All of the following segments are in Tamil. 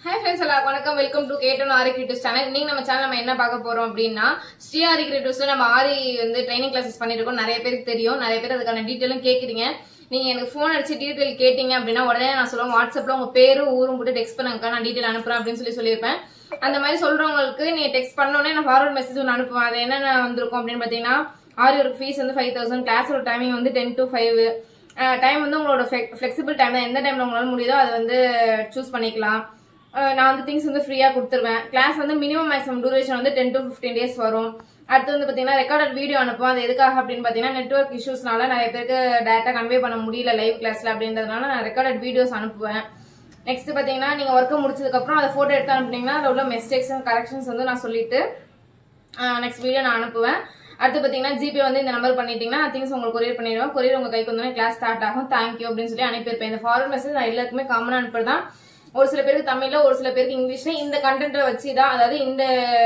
ஹாய் ஃப்ரெண்ட்ஸ் எல்லாருக்கும் வணக்கம் வெல்கம் டு கேட்டன் ஆரி கிரியேட்டிவ்ஸ் சேனல் இன்னைக்கு நம்ம சேனல் நம்ம என்ன பார்க்க போறோம் அப்படின்னா ஸ்ரீ ஆரி கிரியேட்டிவ்ஸ்ல நம்ம ஆரி வந்து ட்ரைனிங் கிளாஸஸ் பண்ணிட்டு இருக்கோம் நிறைய பேருக்கு தெரியும் நிறைய பேர் அதுக்கான டீட்டெயிலும் கேட்குறீங்க நீங்க எனக்கு ஃபோன் அடிச்சு டீட்டெயில் கேட்டீங்க அப்படின்னா உடனே நான் சொல்லுவேன் வாட்ஸ்அப்ல உங்க பேரும் ஊரும் போட்டு டெக்ஸ்ட் பண்ணுங்கக்கா நான் டீட்டெயில் அனுப்புறேன் அப்படின்னு சொல்லி சொல்லியிருப்பேன் அந்த மாதிரி சொல்றவங்களுக்கு நீ டெக்ஸ்ட் பண்ணோன்னே நான் ஃபார்வர்ட் மெசேஜ் ஒன்று அனுப்புவேன் அது என்னென்ன வந்திருக்கும் அப்படின்னு பார்த்தீங்கன்னா ஆரி ஒரு ஃபீஸ் வந்து ஃபைவ் தௌசண்ட் கிளாஸோட டைமிங் வந்து டென் டு ஃபைவ் டைம் வந்து உங்களோட ஃப்ளெக்சிபிள் டைம் தான் எந்த டைம்ல உங்களால முடியுதோ அதை வந்து சூஸ் பண்ணிக்கலாம் அஹ் நான் வந்து திங்ஸ் வந்து ஃப்ரீயாக கொடுத்துருவேன் கிளாஸ் வந்து மினிமம் மேக்ஸிமம் டூரேஷன் வந்து டென் டு ஃபிஃப்டீன் டேஸ் வரும் அடுத்து வந்து பார்த்தீங்கன்னா ரெக்கார்டட் வீடியோ அனுப்புவோம் அது எதுக்காக அப்படின்னு பார்த்தீங்கன்னா நெட்ஒர்க் இஷ்யூஸ்னால நிறைய பேருக்கு டேரெக்டாக கன்வே பண்ண முடியல லைவ் கிளாஸில் அப்படின்றதுனால நான் ரெக்கார்டட் வீடியோஸ் அனுப்புவேன் நெக்ஸ்ட் பார்த்தீங்கன்னா நீங்கள் ஒர்க்கை முடிச்சதுக்கப்புறம் அதை ஃபோட்டோ எடுத்து அனுப்புனீங்கன்னா அதில் உள்ள மிஸ்டேக்ஸ் கரெக்ஷன்ஸ் வந்து நான் சொல்லிட்டு நெக்ஸ்ட் வீடியோ நான் அனுப்புவேன் அடுத்து பார்த்தீங்கன்னா ஜிபே வந்து இந்த நம்பர் பண்ணிட்டீங்கன்னா திங்ஸ் உங்களுக்கு கொரியர் பண்ணிடுவேன் கொரியர் உங்க கைக்கு வந்தோடனே கிளாஸ் ஸ்டார்ட் ஆகும் தேங்க்யூ அப்படின்னு சொல்லி அனுப்பியிருப்பேன் இந்த ஃபார்வர்ட் மெசேஜ் நான் எல்லாருக்குமே காமனாக அனுப்புறதான் ஒரு சில பேருக்கு தமிழ்ல ஒரு சில பேருக்கு இங்கிலீஷ்ல இந்த கண்டென்ட்டை வச்சு தான் அதாவது இந்த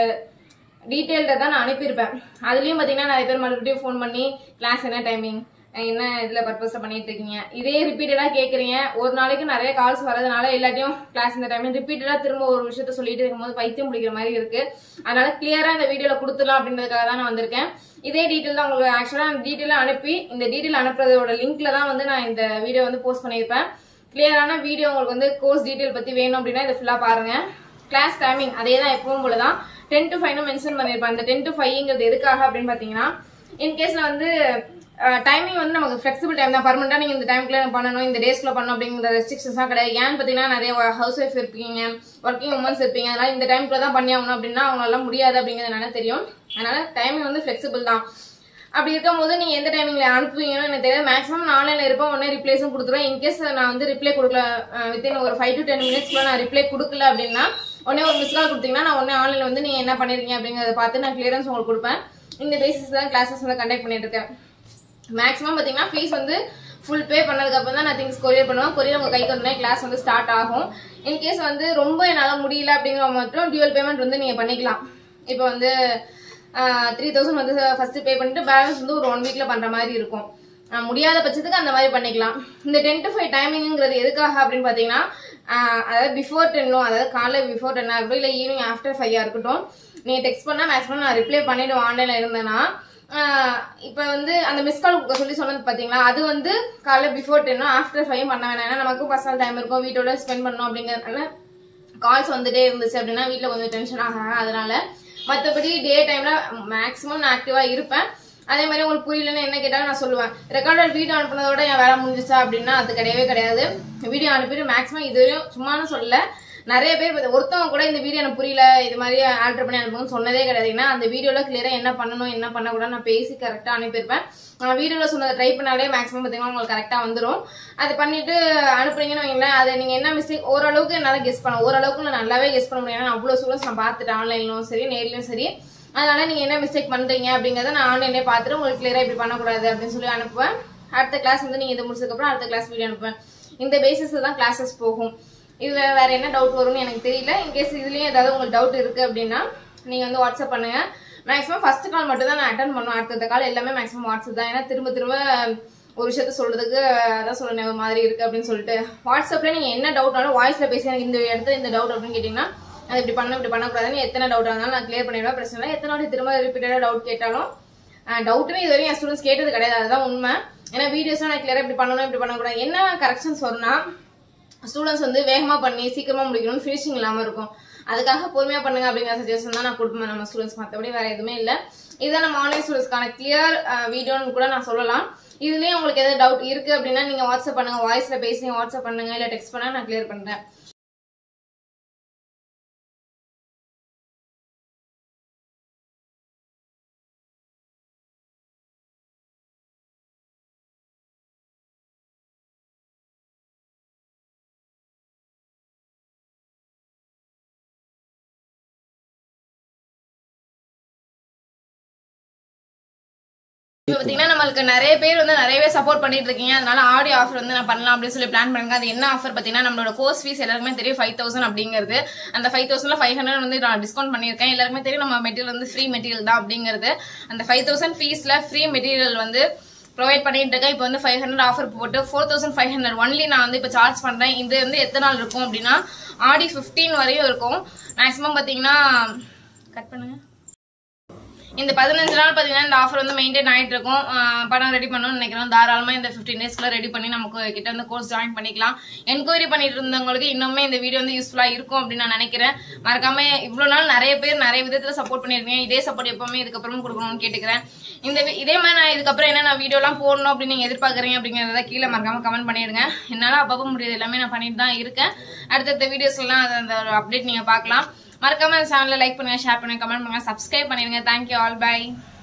டீட்டெயில்ட தான் நான் அனுப்பியிருப்பேன் அதுலயும் பாத்தீங்கன்னா நிறைய பேர் மறுபடியும் ஃபோன் பண்ணி கிளாஸ் என்ன டைமிங் என்ன இதுல பர்பஸ் பண்ணிட்டு இருக்கீங்க இதே ரிப்பீட்டடா கேக்குறீங்க ஒரு நாளைக்கு நிறைய கால்ஸ் வரதுனால எல்லாத்தையும் கிளாஸ் இந்த டைம் ரிப்பீட்டடா திரும்ப ஒரு விஷயத்த சொல்லிட்டு இருக்கும்போது பைத்தியம் பிடிக்கிற மாதிரி இருக்கு அதனால கிளியரா இந்த வீடியோல கொடுத்துடலாம் அப்படின்றதுக்காக தான் நான் வந்திருக்கேன் இதே டீட்டெயில் தான் உங்களுக்கு ஆக்சுவலா டீட்டெயிலாக அனுப்பி இந்த டீட்டெயில் அனுப்புறதோட லிங்க்ல தான் வந்து நான் இந்த வீடியோ வந்து போஸ்ட் பண்ணியிருப்பேன் கிளியரான வீடியோ உங்களுக்கு வந்து கோர்ஸ் டீட்டெயில் பத்தி வேணும் அப்படின்னா இதை ஃபுல்லா பாருங்க கிளாஸ் டைமிங் அதே தான் எப்பவும் போல தான் டென் டு ஃபைவ்னு மென்ஷன் பண்ணியிருப்பேன் அந்த டென் டு ஃபைவ்ங்கிறது எதுக்காக அப்படின்னு பார்த்தீங்கன்னா இன்கேஸ்ல வந்து டைமிங் வந்து நமக்கு ஃபிளெக்சிபிள் டைம் தான் பர்மனெண்டா நீங்க இந்த டைம்க்குள்ள பண்ணணும் இந்த டேஸ்க்குள்ள பண்ணணும் அப்படிங்கிற ரெஸ்ட்ரிக்ஷன்ஸ்லாம் கிடையாது ஏன்னு பார்த்தீங்கன்னா நிறைய ஹவுஸ் ஒய்ஃப் இருப்பீங்க ஒர்க்கிங் உமன்ஸ் இருப்பீங்க அதனால இந்த டைம்க்குள்ள தான் பண்ணி ஆகணும் அப்படின்னா அவங்களால முடியாது அப்படிங்கிறது என்னால தெரியும் அதனால டைமிங் வந்து ஃபிளெக்சிபிள் தான் அப்படி இருக்கும்போது நீங்க எந்த டைமிங்ல அனுப்புவீங்கன்னு எனக்கு தெரியாது மேக்ஸிமம் நான் ஆன்லைன்ல இருப்பேன் உடனே ரிப்ளைஸும் கொடுத்துருவேன் இன்கேஸ் நான் வந்து ரிப்ளை கொடுக்கல வித்தின் ஒரு ஃபைவ் டு டென் மினிட்ஸ்க்குள்ள நான் ரிப்ளை கொடுக்கல அப்படின்னா உடனே ஒரு மிஸ் கால் கொடுத்தீங்கன்னா நான் உடனே ஆன்லைன்ல வந்து நீங்க என்ன பண்ணிருக்கீங்க அப்படிங்கறத பார்த்து நான் கிளியரன்ஸ் உங்களுக்கு கொடுப்பேன் இந்த பேசிஸ் தான் கிளாஸஸ் வந்து கண்டக்ட் பண்ணிட்டு இருக்கேன் மேக்ஸிமம் பாத்தீங்கன்னா ஃபீஸ் வந்து ஃபுல் பே பண்ணதுக்கு அப்புறம் தான் நான் திங்ஸ் கொரியர் பண்ணுவேன் கொரியர் உங்க கைக்கு வந்தோடனே கிளாஸ் வந்து ஸ்டார்ட் ஆகும் இன்கேஸ் வந்து ரொம்ப என்னால முடியல அப்படிங்கிற மட்டும் டியூவல் பேமெண்ட் வந்து நீங்க பண்ணிக்கலாம் இப்போ வந்து த்ரீ தௌசண்ட் வந்து ஃபர்ஸ்ட் பே பண்ணிட்டு பேலன்ஸ் வந்து ஒரு ஒன் வீக்ல பண்ற மாதிரி இருக்கும் ஆஹ் முடியாத பட்சத்துக்கு அந்த மாதிரி பண்ணிக்கலாம் இந்த டென் டு ஃபைவ் டைமிங்கிறது எதுக்காக அப்படின்னு பார்த்தீங்கன்னா ஆஹ் அதாவது பிஃபோர் டென்னோ அதாவது காலைல பிஃபோர் டென்னாக இருக்கட்டும் இல்லை ஈவினிங் ஆஃப்டர் ஃபைவ் இருக்கட்டும் நீ டெக்ஸ்ட் பண்ணால் மேக்ஸிமம் நான் ரிப்ளை பண்ணிவிடுவேன் ஆன்லைனில் இருந்தேன்னா இப்போ வந்து அந்த மிஸ் கால் கொடுக்க சொல்லி சொன்னது பார்த்தீங்களா அது வந்து காலைல பிஃபோர் டென்னோ ஆஃப்டர் ஃபைவ் பண்ண வேணாம் ஏன்னா நமக்கும் பர்சனல் டைம் இருக்கும் வீட்டோட ஸ்பெண்ட் பண்ணணும் அப்படிங்கிறதுனால கால்ஸ் வந்துட்டே இருந்துச்சு அப்படின்னா வீட்டில் கொஞ்சம் டென்ஷன் ஆக அதனால மற்றபடி டே டைம்ல மேக்ஸிமம் நான் ஆக்டிவா இருப்பேன் அதே மாதிரி உங்களுக்கு புரியலன்னு என்ன கேட்டாலும் நான் சொல்லுவேன் ரெக்கார்டட் வீடியோ அனுப்புனதோட என் வேலை முடிஞ்சிச்சா அப்படின்னா அது கிடையவே கிடையாது வீடியோ அனுப்பிட்டு மேக்ஸிமம் இதுவரையும் சும்மானு சொல்லல நிறைய பேர் இப்ப ஒருத்தவங்க கூட இந்த வீடியோ எனக்கு புரியல இது மாதிரி ஆல்டர் பண்ணி அனுப்புங்கன்னு சொன்னதே கிடையாது ஏன்னா அந்த வீடியோல கிளியரா என்ன பண்ணணும் என்ன பண்ணக்கூடாது நான் பேசி கரெக்டா அனுப்பியிருப்பேன் நான் வீடியோல சொன்னதை ட்ரை பண்ணாலே மேக்ஸிமம் பார்த்தீங்கன்னா உங்களுக்கு கரெக்டா வந்துடும் அது பண்ணிட்டு அனுப்புறீங்கன்னு வைங்களேன் அதை நீங்க என்ன மிஸ்டேக் ஓரளவுக்கு என்னால கெஸ் பண்ண ஓரளவுக்கு நான் நல்லாவே கெஸ் பண்ண முடியும் ஏன்னா நான் அவ்வளவு ஸ்டூடெண்ட்ஸ் நான் பார்த்துட்டேன் ஆன்லைன்லயும் சரி நேர்லயும் சரி அதனால நீங்க என்ன மிஸ்டேக் பண்றீங்க அப்படிங்கறத நான் ஆன்லைன்லேயே பார்த்துட்டு உங்களுக்கு கிளியரா இப்படி பண்ணக்கூடாது அப்படின்னு சொல்லி அனுப்புவேன் அடுத்த கிளாஸ் வந்து நீங்க இது முடிச்சதுக்கப்புறம் அடுத்த கிளாஸ் வீடியோ அனுப்புவேன் இந்த பேசிஸ் தான் கிளாஸஸ் போகும் இதுல வேற என்ன டவுட் வரும்னு எனக்கு தெரியல இன்கேஸ் இதுலயும் ஏதாவது உங்களுக்கு டவுட் இருக்கு அப்படின்னா நீங்க வந்து வாட்ஸ்அப் பண்ணுங்க மேக்ஸிமம் ஃபர்ஸ்ட் கால் மட்டும் தான் நான் அட்டன் பண்ணுவேன் அடுத்த கால் எல்லாமே மேக்ஸிமம் வாட்ஸ்அப் தான் ஏன்னா திரும்ப திரும்ப ஒரு விஷயத்த சொல்றதுக்கு அதான் சொல்றேன் ஒரு மாதிரி இருக்கு அப்படின்னு சொல்லிட்டு வாட்ஸ்அப்ல நீங்க என்ன டவுட்னாலும் வாய்ஸ்ல பேசி எனக்கு இந்த இடத்துல இந்த டவுட் அப்படின்னு கேட்டீங்கன்னா அது இப்படி பண்ண இப்படி பண்ணக்கூடாதுன்னு எத்தனை டவுட் இருந்தாலும் நான் கிளியர் பண்ணிடுவேன் பிரச்சனை இல்லை எத்தனை வாட்டி திரும்ப ரிப்பீட்டடா டவுட் கேட்டாலும் டவுட்னு இது வரையும் என் ஸ்டூடெண்ட்ஸ் கேட்டது கிடையாது அதுதான் உண்மை ஏன்னா வீடியோஸ்லாம் நான் கிளியரா இப்படி பண்ணணும் இப்படி பண்ணக்கூடாது என்ன கரெக்ஷன்ஸ் வரும்னா ஸ்டூடெண்ட்ஸ் வந்து வேகமா பண்ணி சீக்கிரமா முடிக்கணும் ஃபினிஷிங் இல்லாம இருக்கும் அதுக்காக பொறுமையா பண்ணுங்க அப்படிங்கிற சஜஷன் தான் நான் கொடுப்பேன் நம்ம ஸ்டூடெண்ட்ஸ் மற்றபடி வேற எதுவுமே இல்லை இதுதான் நம்ம ஆன்லைன் ஸ்டூடெண்ட்ஸ்க்கான கிளியர் வீடியோன்னு கூட நான் சொல்லலாம் இதுலயும் உங்களுக்கு எதாவது டவுட் இருக்கு அப்படின்னா நீங்க வாட்ஸ்அப் பண்ணுங்க வாய்ஸ்ல பேசி வாட்ஸ்அப் பண்ணுங்க இல்ல டெக்ஸ்ட் பண்ணா நான் கிளியர் பண்றேன் இப்போ பார்த்தீங்கன்னா நம்மளுக்கு நிறைய பேர் வந்து நிறையவே சப்போர்ட் பண்ணிட்டு இருக்கீங்க அதனால ஆடியோ ஆஃபர் வந்து நான் பண்ணலாம் அப்படின்னு சொல்லி பிளான் பண்ணுங்க அது என்ன ஆஃபர் பார்த்தீங்கன்னா நம்மளோட கோர்ஸ் ஃபீஸ் எல்லாருக்குமே தெரியும் ஃபைவ் தௌசண்ட் அப்படிங்கிறது அந்த ஃபைவ் தௌசண்ட்ல ஃபைவ் ஹண்ட்ரட் வந்து நான் டிஸ்கவுண்ட் பண்ணியிருக்கேன் எல்லாருக்குமே தெரியும் நம்ம மெட்டீரியல் வந்து ஃப்ரீ மெட்டீரியல் தான் அப்படிங்கிறது அந்த ஃபைவ் தௌசண்ட் ஃபீஸ்ல ஃப்ரீ மெட்டீரியல் வந்து ப்ரொவைட் பண்ணிட்டு இருக்கேன் இப்போ வந்து ஃபைவ் ஹண்ட்ரட் ஆஃபர் போட்டு four thousand five hundred only நான் வந்து இப்போ சார்ஜ் பண்ணுறேன் இது வந்து எத்தனை நாள் இருக்கும் அப்படின்னா ஆடி ஃபிஃப்டீன் வரையும் இருக்கும் மேக்ஸிமம் பார்த்தீங்கன்னா கட் பண்ணுங்க இந்த பதினஞ்சு நாள் பார்த்தீங்கன்னா இந்த ஆஃபர் வந்து மெயின்டைன் ஆகிட்டு இருக்கும் ஆஹ் பணம் ரெடி பண்ணணும்னு நினைக்கிறோம் தாராளமாக இந்த ஃபிஃப்டீன் டேஸ்க்குள்ள ரெடி பண்ணி நமக்கு கிட்ட வந்து கோர்ஸ் ஜாயின் பண்ணிக்கலாம் என்கொயரி பண்ணிட்டு இருந்தவங்களுக்கு இன்னுமே இந்த வீடியோ வந்து யூஸ்ஃபுல்லாக இருக்கும் அப்படின்னு நான் நினைக்கிறேன் மறக்காம இவ்வளோ நாள் நிறைய பேர் நிறைய விதத்தில் சப்போர்ட் பண்ணியிருக்கீங்க இதே சப்போர்ட் எப்பவுமே இதுக்கப்புறமும் கொடுக்கணும்னு கேட்டுக்கிறேன் இந்த வி- இதே மாதிரி நான் இதுக்கப்புறம் என்ன நான் வீடியோலாம் போடணும் அப்படின்னு நீங்கள் எதிர்பார்க்குறீங்க அப்படிங்கிறத கீழே மறக்காம கமெண்ட் பண்ணிடுங்க என்னால் அப்பப்போ முடியாது எல்லாமே நான் பண்ணிட்டு தான் இருக்கேன் அடுத்தடுத்த வீடியோஸ்லாம் அது அந்த ஒரு அப்டேட் நீங்கள் பார்க்கலாம் மறக்காம சேனலை லைக் பண்ணுங்க ஷேர் பண்ணுங்க கமெண்ட் பண்ணுங்க சப்ஸ்கிரைப் பண்ணிடுங்க தேங்க்யூ ஆல் பை